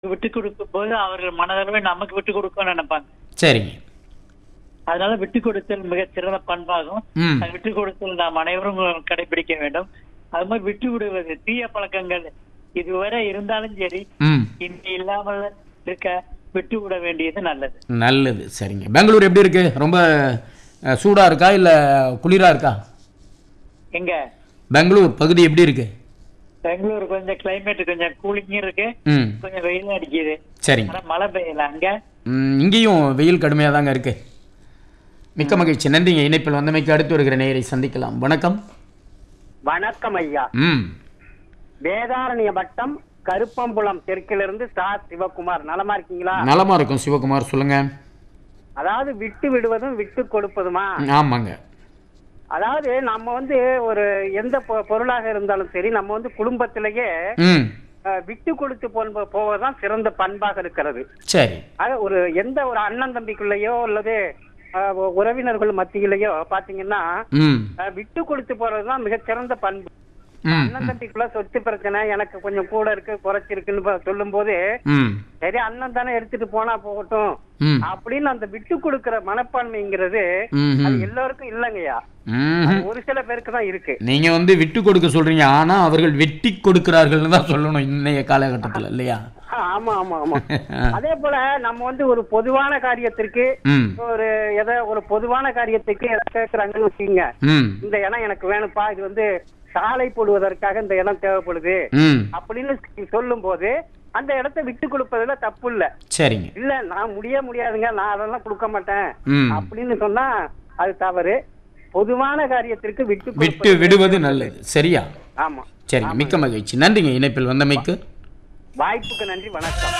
விட்டு கொடுக்கும் போது அவர்கள் மனதளவே நமக்கு விட்டு கொடுக்கணும்னு நினைப்பாங்க சரிங்க அதனால விட்டு கொடுத்தல் மிகச் சிறந்த பண்பாகும் ம் அந்த விட்டு கொடுத்தல் நாம் அனைவரும் கடைபிடிக்க வேண்டும் அது மாதிரி விட்டு விடுவது தீய பழக்கங்கள் இதுவரை இருந்தாலும் சரி ம் இனி இல்லாமல் இருக்க விட்டு விட வேண்டியது நல்லது நல்லது சரிங்க பெங்களூர் எப்படி இருக்கு ரொம்ப அஹ், சூடா இருக்கா இல்ல குளிரா இருக்கா எங்க பெங்களூர் பகுதி எப்படி இருக்கு பெங்களூர் கொஞ்சம் கிளைமேட் கொஞ்சம் கூலிங்கும் இருக்கு ம் கொஞ்சம் வெயிலும் அடிக்குது சரிங்க ஆனா மழை பெய்யல அங்க ம், இங்கேயும் வெயில் கடுமையாக தாங்க இருக்கு மிக்க மகிழ்ச்சி நன்றிங்க இணைப்பில் வந்தமைக்கு அடுத்து வருகிற நேயரை சந்திக்கலாம் வணக்கம் வணக்கம் ஐயா ம் வேதாரண்ய வட்டம் கருப்பம்புலம் தெற்கிலிருந்து சா சிவகுமார் நலமா இருக்கீங்களா நலமா இருக்கும் சிவகுமார் சொல்லுங்க அதாவது விட்டு விடுவதும் விட்டு கொடுப்பதுமா ஆமாங்க அதாவது நம்ம வந்து ஒரு எந்த பொ- பொருளாக இருந்தாலும் சரி நம்ம வந்து குடும்பத்திலேயே ம் அஹ், விட்டு கொடுத்து போன்ப- போவதுதான் சிறந்த பண்பாக இருக்கிறது சரி அது ஒரு எந்த ஒரு அண்ணன் தம்பிக்குள்ளேயோ அல்லது அஹ், உ- உறவினர்கள் மத்தியிலேயோ பாத்தீங்கன்னா ம் அஹ், விட்டு கொடுத்து போறதுதான் மிகச்சிறந்த பண்பு ம் அண்ணன் தம்பிக்குள்ள சொத்து பிரச்சனை எனக்கு கொஞ்சம் கூட இருக்கு குறைச்சிருக்குன்னு சொல்லும் போது ம் சரி அண்ணன் தானே எடுத்துட்டு போனா போகட்டும் ம் அப்படின்னு அந்த விட்டு கொடுக்கிற மனப்பான்மைங்கிறது ம் அது ம் எல்லாருக்கும் இல்லைங்கய்யா ம் அது ஒரு சில பேருக்கு தான் இருக்கு நீங்க வந்து விட்டு கொடுக்க சொல்றீங்க ஆனா அவர்கள் வெட்டி கொடுக்கிறார்கள்னு தான் சொல்லணும் இன்னைய காலகட்டத்தில் இல்லையா ஆமா ஆமா ஆமா அதே போல நம்ம வந்து ஒரு பொதுவான காரியத்திற்கு ம் ஒரு எதை ஒரு பொதுவான காரியத்துக்கு எதை கேட்கறாங்கன்னு வச்சுக்கோங்க ம் இந்த இடம் எனக்கு வேணும்ப்பா இது வந்து சாலை போடுவதற்காக இந்த இடம் தேவைப்படுது ம் அப்படின்னு சொல்லும் போது அந்த இடத்த விட்டு கொடுப்பதுல தப்பு இல்ல சரிங்க இல்ல நான் முடிய முடியாதுங்க நான் அதெல்லாம் கொடுக்க மாட்டேன் ம் அப்படின்னு சொன்னா அது தவறு பொதுவான காரியத்திற்கு விட்டு விட்டு கொடுப்பது விடுவது நல்லது சரியா ஆமா சரிங்க மிக்க மகிழ்ச்சி நன்றிங்க இணைப்பில் வந்தமைக்கு வாய்ப்புக்கு நன்றி வணக்கம்